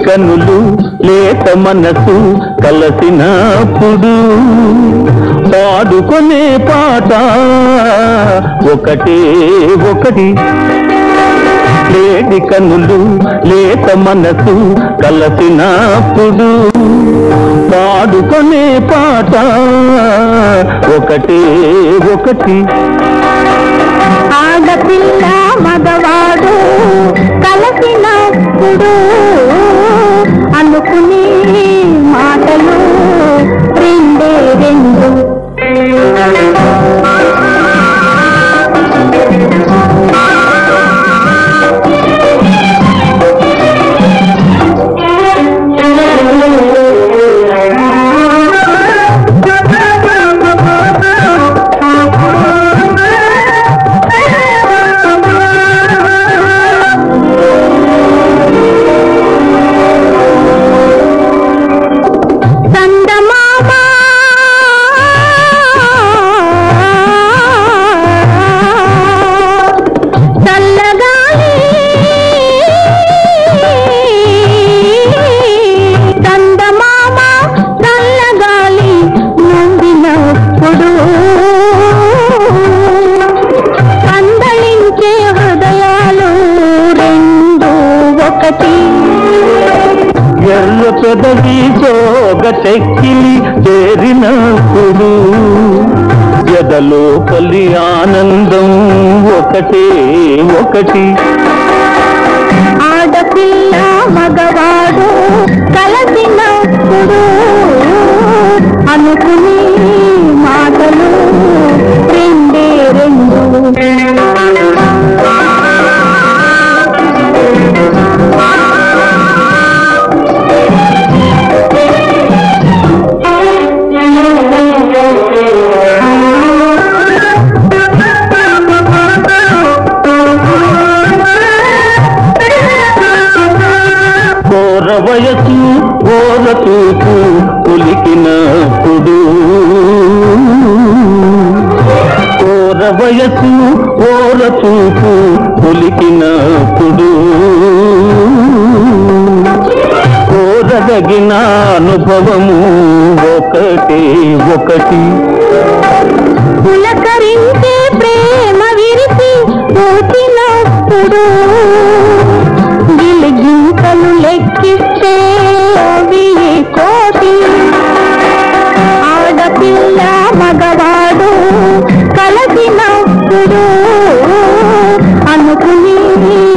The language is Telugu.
కనులు లేత మనసు కలసినప్పుడు పాడుకునే పాట ఒకటే ఒకటి లేడి కనులు లేత మనసు కలసినప్పుడు పాడుకునే పాట ఒకటే ఒకటి ఆడపిల్ల మగవాడు కలిసినప్పుడు అనుకునే మాటలు రెండే రెండు చందమామ చల్లగాలి చందమామ చల్లగాలి నవ్వినప్పుడు అందలించే హృదయాలు రెండు ఒకటి ఎర్ర పెదవి సోగ చెక్కిలి చేరినప్పుడు ఎదలో పల్లి ఆనందం ఒకటే ఒకటి ఆడపిల్ల మగవాడు కలిసినప్పుడు అనుకునే మాటలు రెండే రెండు కోర వయసు ఓర చూపు ఉలికినప్పుడు కోర వయసు ఓర చూపు ఉలికినప్పుడు కోరదగిన అనుభవము ఒకటే ఒకటి పులకరించే ప్రేమ విరిసి పూచినప్పుడు గిలిగింతలు లెక్కిస్తే అవి కోటి ఆడపిల్ల మగవాడు కలిసినప్పుడు అనుకుని